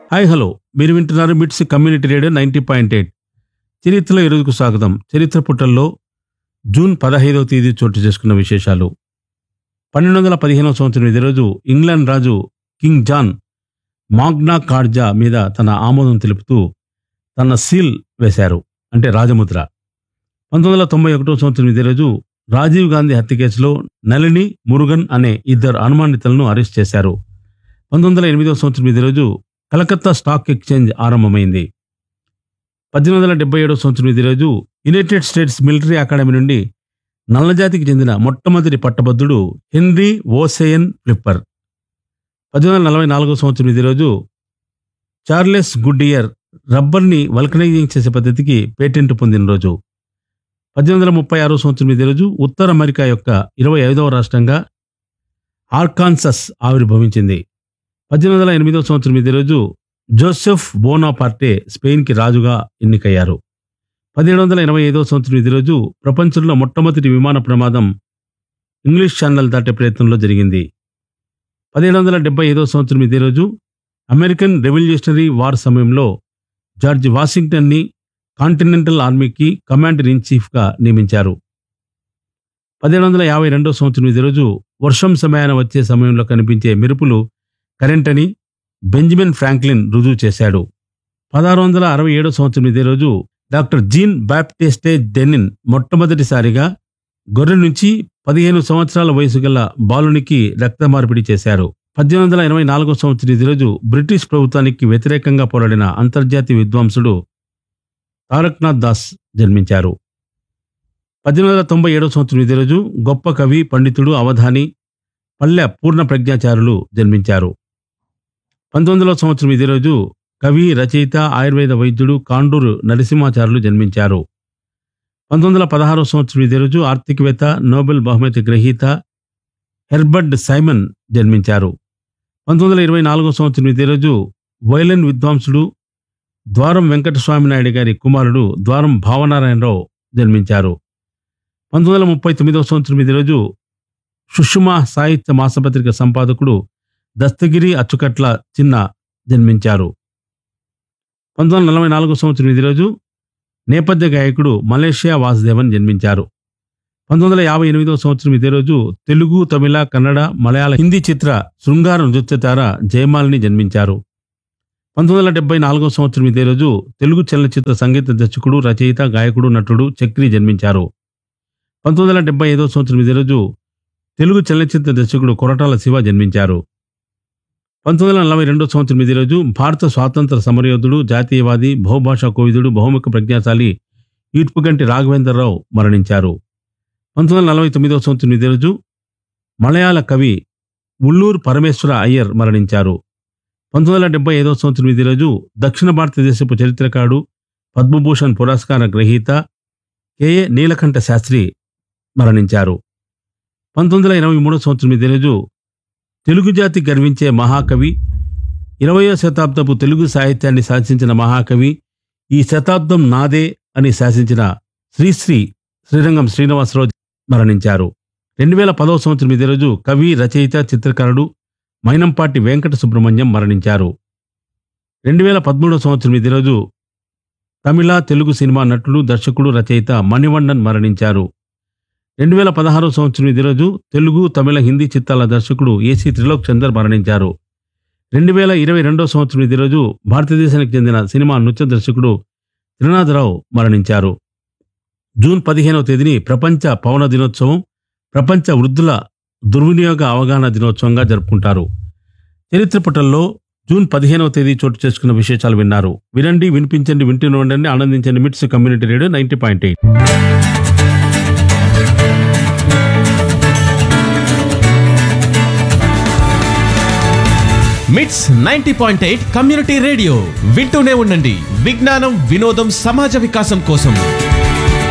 hi hello మీరు వింటున్నారు MITS community radio ninety point eight చరిత్రలో ఎరుదుకు స్వాగతం చరిత్ర పుటల్లో జూన్ పదహైదవ తేదీ చోటు చేసుకున్న విశేషాలు పన్నెండు వందల పదిహేనవ సంవత్సరం ఇదే రోజు ఇంగ్లాండ్ రాజు కింగ్ జాన్ మాగ్నా కార్జా మీద తన ఆమోదం తెలుపుతూ తన సీల్ వేశారు అంటే రాజముద్ర పంతొమ్మిది వందల తొంభై ఒకటో సంవత్సరం ఇదే రోజు రాజీవ్ గాంధీ హత్య కేసులో నళిని మురుగన్ అనే ఇద్దరు అనుమానితులను అరెస్ట్ చేశారు పంతొమ్మిది వందల ఎనిమిదవ సంవత్సరం ఇదే రోజు కలకత్తా స్టాక్ ఎక్స్చేంజ్ ఆరంభమైంది పద్దెనిమిది వందల డెబ్బై ఏడవ సంవత్సరం ఇదే రోజు యునైటెడ్ స్టేట్స్ మిలిటరీ అకాడమీ నుండి నల్లజాతికి చెందిన మొట్టమొదటి పట్టభద్రుడు హెన్రీ ఓసేయన్ ఫ్లిప్పర్ పద్దెనిమిది వందల నలభై నాలుగో సంవత్సరం ఇదే రోజు చార్లెస్ గుడ్డియర్ రబ్బర్ని వల్కనైజింగ్ చేసే పద్ధతికి పేటెంట్ పొందిన రోజు పద్దెనిమిది వందల ముప్పై ఆరో సంవత్సరం ఇదే రోజు ఉత్తర అమెరికా యొక్క ఇరవై ఐదవ రాష్ట్రంగా ఆర్కాన్సస్ ఆవిర్భవించింది పద్దెనిమిది వందల ఎనిమిదవ సంవత్సరం ఇదే రోజు జోసెఫ్ బోనాపార్టే స్పెయిన్కి రాజుగా ఎన్నికయ్యారు పదిహేడు వందల ఎనభై ఐదవ సంవత్సరం ఇదే రోజు ప్రపంచంలో మొట్టమొదటి విమాన ప్రమాదం ఇంగ్లీష్ ఛానల్ దాటే ప్రయత్నంలో జరిగింది పదిహేడు వందల డెబ్బై ఐదవ సంవత్సరం ఇదే రోజు అమెరికన్ రెవల్యూషనరీ వార్ సమయంలో జార్జ్ వాషింగ్టన్ని కాంటినెంటల్ ఆర్మీకి కమాండర్ ఇన్ చీఫ్గా నియమించారు పదిహేడు వందల యాభై రెండవ సంవత్సరం ఇదే రోజు వర్షం సమయాన వచ్చే సమయంలో కనిపించే మెరుపులు కరెంట్ అని బెంజమిన్ ఫ్రాంక్లిన్ రుజువు చేశాడు పదహారు వందల అరవై ఏడవ సంవత్సరం ఇదే రోజు డాక్టర్ జీన్ బాప్టిస్టే డెనిన్ మొట్టమొదటిసారిగా గొర్రె నుంచి పదిహేను సంవత్సరాల వయసు గల బాలునికి రక్త మార్పిడి చేశారు పద్దెనిమిది వందల ఎనభై నాలుగో సంవత్సరం ఇదే రోజు బ్రిటిష్ ప్రభుత్వానికి వ్యతిరేకంగా పోరాడిన అంతర్జాతీయ విద్వాంసుడు తారక్నాథ్ దాస్ జన్మించారు పద్దెనిమిది వందల తొంభై ఏడవ సంవత్సరం ఇదే రోజు గొప్ప కవి పండితుడు అవధాని పల్లె పూర్ణ ప్రజ్ఞాచారులు జన్మించారు పంతొమ్మిది వందల సంవత్సరం ఇదే రోజు కవి రచయిత ఆయుర్వేద వైద్యుడు కాండూరు నరసింహాచార్యులు జన్మించారు పంతొమ్మిది వందల పదహారవ సంవత్సరం ఇదే రోజు ఆర్థికవేత్త నోబెల్ బహుమతి గ్రహీత హెర్బర్డ్ సైమన్ జన్మించారు పంతొమ్మిది వందల ఇరవై నాలుగో సంవత్సరం ఇదే రోజు వైలన్ విద్వాంసుడు ద్వారం వెంకటస్వామి నాయుడు గారి కుమారుడు ద్వారం భావనారాయణరావు జన్మించారు పంతొమ్మిది వందల ముప్పై తొమ్మిదవ సంవత్సరం ఇదే రోజు సుషుమా సాహిత్య మాసపత్రిక సంపాదకుడు దస్తగిరి అచ్చుకట్ల చిన్న జన్మించారు పంతొమ్మిది వందల నలభై నాలుగో సంవత్సరం ఇదే రోజు నేపథ్య గాయకుడు మలేషియా వాసుదేవన్ జన్మించారు పంతొమ్మిది వందల యాభై ఎనిమిదవ సంవత్సరం ఇదే రోజు తెలుగు తమిళ కన్నడ మలయాళ హిందీ చిత్ర శృంగార నృత్యతార జయమాలిని జన్మించారు పంతొమ్మిది వందల డెబ్బై నాలుగో సంవత్సరం ఇదే రోజు తెలుగు చలనచిత్ర సంగీత దర్శకుడు రచయిత గాయకుడు నటుడు చక్రి జన్మించారు పంతొమ్మిది వందల డెబ్బై ఐదో సంవత్సరం ఇదే రోజు తెలుగు చలనచిత్ర దర్శకుడు కొరటాల శివ జన్మించారు పంతొమ్మిది వందల నలభై రెండో సంవత్సరం ఇదే రోజు భారత స్వాతంత్ర సమరయోధుడు జాతీయవాది బహుభాషా కోవిదుడు బహుముఖ ప్రజ్ఞాశాలి ఈడ్పుగంటి రాఘవేంద్రరావు మరణించారు పంతొమ్మిది వందల నలభై తొమ్మిదవ సంవత్సరం ఇదే రోజు మలయాళ కవి ఉల్లూరు పరమేశ్వర అయ్యర్ మరణించారు పంతొమ్మిది వందల డెబ్బై ఐదవ సంవత్సరం ఇదే రోజు దక్షిణ భారతదేశపు చరిత్రకారుడు పద్మభూషణ్ పురస్కార గ్రహీత కెఏ నీలకంఠ శాస్త్రి మరణించారు పంతొమ్మిది వందల ఎనభై మూడో సంవత్సరం ఇదే రోజు తెలుగు జాతి గర్వించే మహాకవి ఇరవయో శతాబ్దపు తెలుగు సాహిత్యాన్ని శాసించిన మహాకవి ఈ శతాబ్దం నాదే అని శాసించిన శ్రీశ్రీ శ్రీరంగం శ్రీనివాసరావు మరణించారు రెండు వేల పదవ సంవత్సరం ఇదే రోజు కవి రచయిత చిత్రకారుడు మైనంపాటి వెంకట సుబ్రహ్మణ్యం మరణించారు రెండు వేల పదమూడవ సంవత్సరం ఇదే రోజు తమిళ తెలుగు సినిమా నటుడు దర్శకుడు రచయిత మణివಣ್ಣన్ మరణించారు రెండు వేల పదహారవ సంవత్సరం ఇదే రోజు తెలుగు తమిళ హిందీ చిత్రాల దర్శకుడు ఏసీ త్రిలోక్ చందర్ మరణించారు రెండు వేల ఇరవై రెండవ సంవత్సరం ఇదే రోజు భారతదేశానికి చెందిన సినిమా నృత్య దర్శకుడు త్రినాథరావు మరణించారు జూన్ పదిహేనవ తేదీని ప్రపంచ పవన దినోత్సవం ప్రపంచ వృద్ధుల దుర్వినియోగ అవగాహన దినోత్సవంగా జరుపుకుంటారు చరిత్ర పుటల్లో జూన్ పదిహేనవ తేదీ చోటు చేసుకున్న విశేషాలు విన్నారు వినండి వినిపించండి వింటూనే ఉండండి ఆనందించండి MITS community radio ninety point eight MITS ninety point eight community radio వింటూనే ఉండండి విజ్ఞానం వినోదం సమాజ వికాసం కోసం